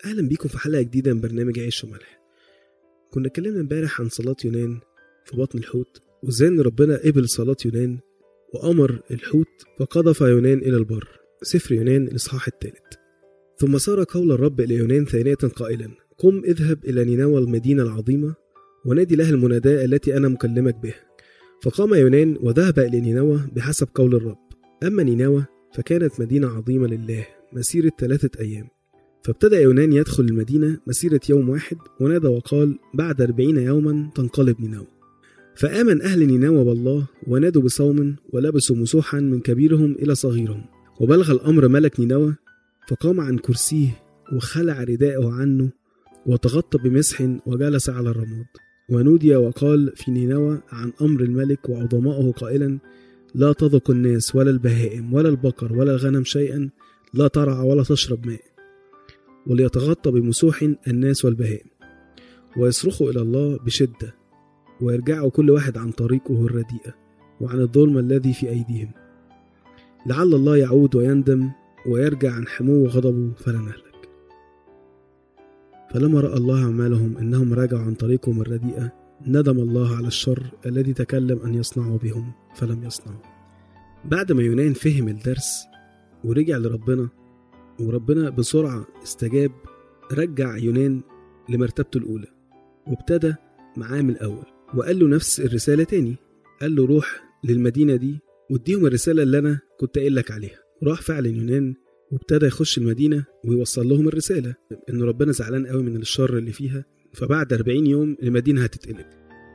أهلا بيكم في حلقة جديدة من برنامج عيش وملح كنا اتكلمنا امبارح عن صلاة يونان في بطن الحوت وازاي ان ربنا قبل صلاة يونان وأمر الحوت فقذف يونان إلى البر سفر يونان الإصحاح الثالث ثم صار قول الرب إلى يونان ثانية قائلا قم اذهب إلى نينوى المدينة العظيمة ونادي لها المناداة التي أنا مكلمك بها فقام يونان وذهب إلى نينوى بحسب قول الرب أما نينوى فكانت مدينة عظيمة لله مسيرة ثلاثة أيام فابتدأ يونان يدخل المدينة مسيرة يوم واحد ونادى وقال بعد أربعين يوما تنقلب نينوى فآمن أهل نينوى بالله ونادوا بصوم ولبسوا مسوحا من كبيرهم إلى صغيرهم وبلغ الأمر ملك نينوى فقام عن كرسيه وخلع رداءه عنه وتغطى بمسح وجلس على الرماد ونودي وقال في نينوى عن أمر الملك وعظمائه قائلا لا تذق الناس ولا البهائم ولا البقر ولا الغنم شيئا لا ترعى ولا تشرب ماء وليتغطى بمسوح الناس والبهائم ويصرخوا إلى الله بشدة ويرجعوا كل واحد عن طريقه الرديئة وعن الظلم الذي في أيديهم لعل الله يعود ويندم ويرجع عن حمو غضبه فلا نهلك فلما رأى الله أعمالهم إنهم رجعوا عن طريقهم الرديئة ندم الله على الشر الذي تكلم أن يصنعوا بهم فلم يصنعوا بعد ما يونان فهم الدرس ورجع لربنا وربنا بسرعة استجاب رجع يونان لمرتبته الأولى وابتدى معاه من الأول وقال له نفس الرسالة تاني قال له روح للمدينة دي واديهم الرسالة اللي أنا كنت قايل لك عليها راح فعلا يونان وابتدى يخش المدينة ويوصل لهم الرسالة إن ربنا زعلان قوي من الشر اللي فيها فبعد 40 يوم المدينة هتتقلب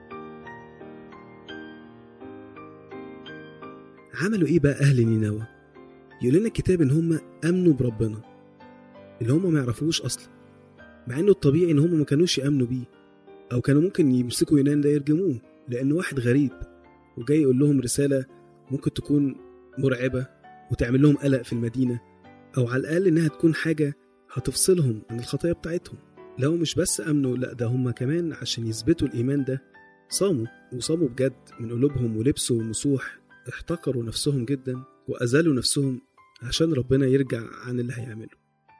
عملوا إيه بقى أهل نينوى؟ يقول لنا الكتاب إن هم آمنوا بربنا اللي هم ما يعرفوش أصلا مع إنه الطبيعي إن هم ما كانوش يآمنوا بيه أو كانوا ممكن يمسكوا يونان ده يرجموه لأنه واحد غريب وجاي يقول لهم رسالة ممكن تكون مرعبة وتعمل لهم قلق في المدينة أو على الأقل إنها تكون حاجة هتفصلهم عن الخطايا بتاعتهم لو مش بس امنوا لا ده هم كمان عشان يثبتوا الايمان ده صاموا وصاموا بجد من قلوبهم ولبسوا مسوح احتقروا نفسهم جدا واذلوا نفسهم عشان ربنا يرجع عن اللي هيعمله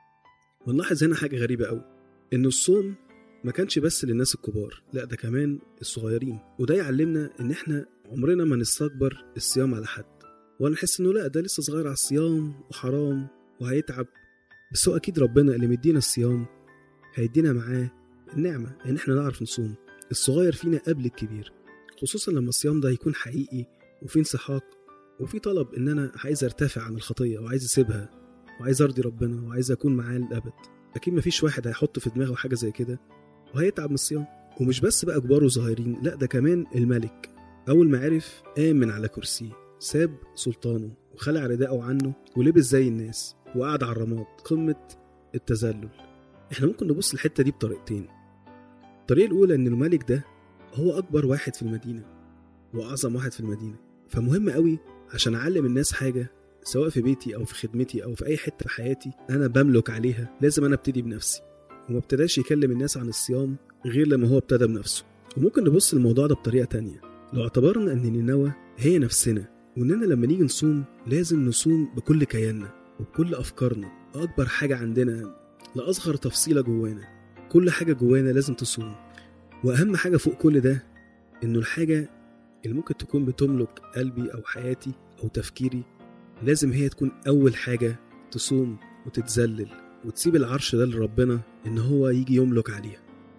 ونلاحظ هنا حاجه غريبه قوي ان الصوم ما كانش بس للناس الكبار لا ده كمان الصغيرين وده يعلمنا ان احنا عمرنا ما نستكبر الصيام على حد وانا نحس انه لا ده لسه صغير على الصيام وحرام وهيتعب بس هو اكيد ربنا اللي مدينا الصيام هيدينا معاه النعمة إن إحنا نعرف نصوم الصغير فينا قبل الكبير خصوصا لما الصيام ده يكون حقيقي وفي انسحاق وفي طلب إن أنا عايز أرتفع عن الخطية وعايز أسيبها وعايز أرضي ربنا وعايز أكون معاه للأبد أكيد مفيش واحد هيحط في دماغه حاجة زي كده وهيتعب من الصيام ومش بس بقى كبار وصغيرين لا ده كمان الملك أول ما عرف قام من على كرسيه ساب سلطانه وخلع رداءه عنه ولبس زي الناس وقعد على الرماد قمة التذلل احنا ممكن نبص الحتة دي بطريقتين الطريقة الأولى إن الملك ده هو أكبر واحد في المدينة وأعظم واحد في المدينة فمهم قوي عشان أعلم الناس حاجة سواء في بيتي أو في خدمتي أو في أي حتة في حياتي أنا بملك عليها لازم أنا أبتدي بنفسي وما ابتداش يكلم الناس عن الصيام غير لما هو ابتدى بنفسه وممكن نبص للموضوع ده بطريقة تانية لو اعتبرنا إن نينوى هي نفسنا وإننا لما نيجي نصوم لازم نصوم بكل كياننا وبكل أفكارنا أكبر حاجة عندنا لأصغر تفصيلة جوانا كل حاجة جوانا لازم تصوم وأهم حاجة فوق كل ده إنه الحاجة اللي ممكن تكون بتملك قلبي أو حياتي أو تفكيري لازم هي تكون أول حاجة تصوم وتتذلل وتسيب العرش ده لربنا إن هو يجي يملك عليها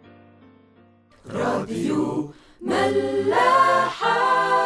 راديو ملاحة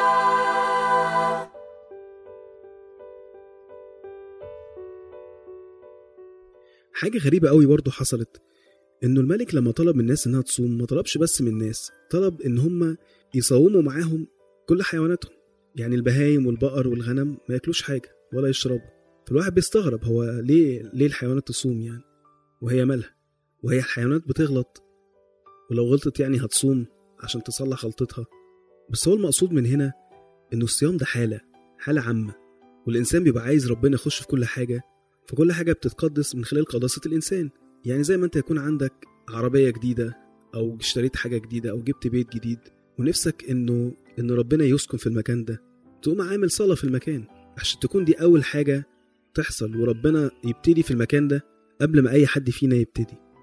حاجة غريبة قوي برضه حصلت إنه الملك لما طلب من الناس إنها تصوم ما طلبش بس من الناس طلب إن هم يصوموا معاهم كل حيواناتهم يعني البهايم والبقر والغنم ما ياكلوش حاجة ولا يشربوا فالواحد بيستغرب هو ليه ليه الحيوانات تصوم يعني وهي مالها وهي الحيوانات بتغلط ولو غلطت يعني هتصوم عشان تصلح غلطتها بس هو المقصود من هنا إنه الصيام ده حالة حالة عامة والإنسان بيبقى عايز ربنا يخش في كل حاجة فكل حاجة بتتقدس من خلال قداسة الإنسان يعني زي ما أنت يكون عندك عربية جديدة أو اشتريت حاجة جديدة أو جبت بيت جديد ونفسك إنه إن ربنا يسكن في المكان ده تقوم عامل صلاة في المكان عشان تكون دي أول حاجة تحصل وربنا يبتدي في المكان ده قبل ما أي حد فينا يبتدي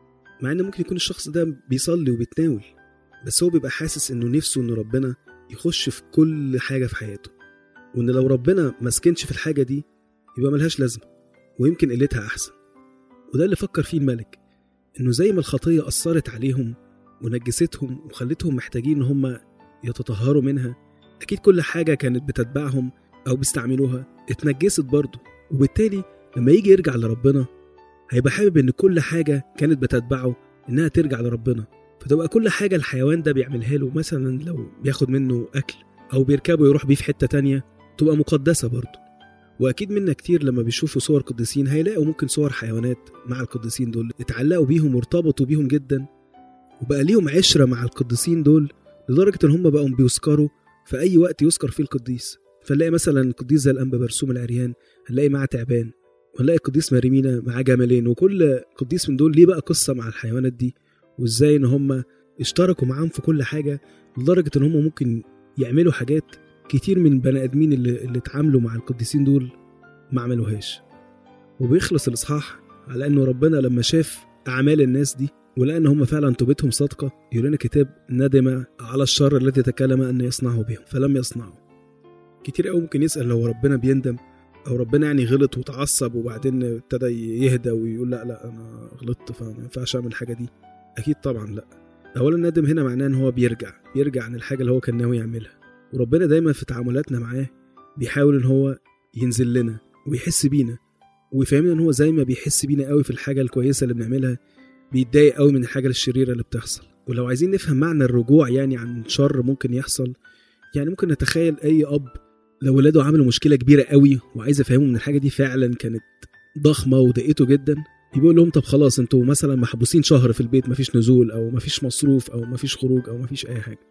مع ان ممكن يكون الشخص ده بيصلي وبيتناول بس هو بيبقى حاسس انه نفسه ان ربنا يخش في كل حاجه في حياته وان لو ربنا ما سكنش في الحاجه دي يبقى ملهاش لازمه ويمكن قلتها احسن وده اللي فكر فيه الملك انه زي ما الخطيه اثرت عليهم ونجستهم وخلتهم محتاجين ان هم يتطهروا منها اكيد كل حاجه كانت بتتبعهم او بيستعملوها اتنجست برضه وبالتالي لما يجي يرجع لربنا هيبقى حابب ان كل حاجه كانت بتتبعه انها ترجع لربنا فتبقى كل حاجه الحيوان ده بيعملها له مثلا لو بياخد منه اكل او بيركبه يروح بيه في حته تانية تبقى مقدسه برضه واكيد منا كتير لما بيشوفوا صور قديسين هيلاقوا ممكن صور حيوانات مع القديسين دول اتعلقوا بيهم وارتبطوا بيهم جدا وبقى ليهم عشره مع القديسين دول لدرجه ان هم بقوا بيذكروا في اي وقت يذكر فيه القديس فنلاقي مثلا القديس زي الانبا برسوم العريان هنلاقي معاه تعبان ونلاقي القديس مريمينا معاه جملين وكل قديس من دول ليه بقى قصه مع الحيوانات دي وازاي ان هم اشتركوا معاهم في كل حاجه لدرجه ان هم ممكن يعملوا حاجات كتير من البني ادمين اللي, اللي اتعاملوا مع القديسين دول ما عملوهاش وبيخلص الاصحاح على انه ربنا لما شاف اعمال الناس دي ولقى ان هم فعلا توبتهم صادقه يقول لنا كتاب ندم على الشر الذي تكلم ان يصنعه بهم فلم يصنعه كتير قوي ممكن يسال لو ربنا بيندم او ربنا يعني غلط وتعصب وبعدين ابتدى يهدى ويقول لا لا انا غلطت فما ينفعش اعمل الحاجه دي اكيد طبعا لا اولا الندم هنا معناه ان هو بيرجع بيرجع عن الحاجه اللي هو كان ناوي يعملها وربنا دايما في تعاملاتنا معاه بيحاول ان هو ينزل لنا ويحس بينا ويفهمنا ان هو زي ما بيحس بينا قوي في الحاجه الكويسه اللي بنعملها بيتضايق قوي من الحاجه الشريره اللي بتحصل ولو عايزين نفهم معنى الرجوع يعني عن شر ممكن يحصل يعني ممكن نتخيل اي اب لو ولاده عملوا مشكله كبيره قوي وعايز افهمهم ان الحاجه دي فعلا كانت ضخمه وضايقته جدا بيقول لهم طب خلاص انتوا مثلا محبوسين شهر في البيت مفيش نزول او مفيش مصروف او مفيش خروج او مفيش اي حاجه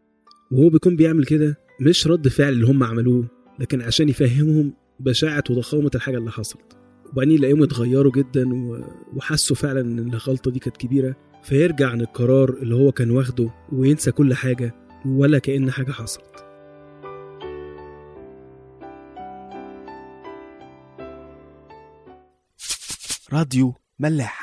وهو بيكون بيعمل كده مش رد فعل اللي هم عملوه لكن عشان يفهمهم بشاعة وضخامة الحاجة اللي حصلت وبعدين يلاقيهم اتغيروا جدا و- وحسوا فعلا ان الغلطة دي كانت كبيرة فيرجع عن القرار اللي هو كان واخده وينسى كل حاجة ولا كأن حاجة حصلت راديو ملاح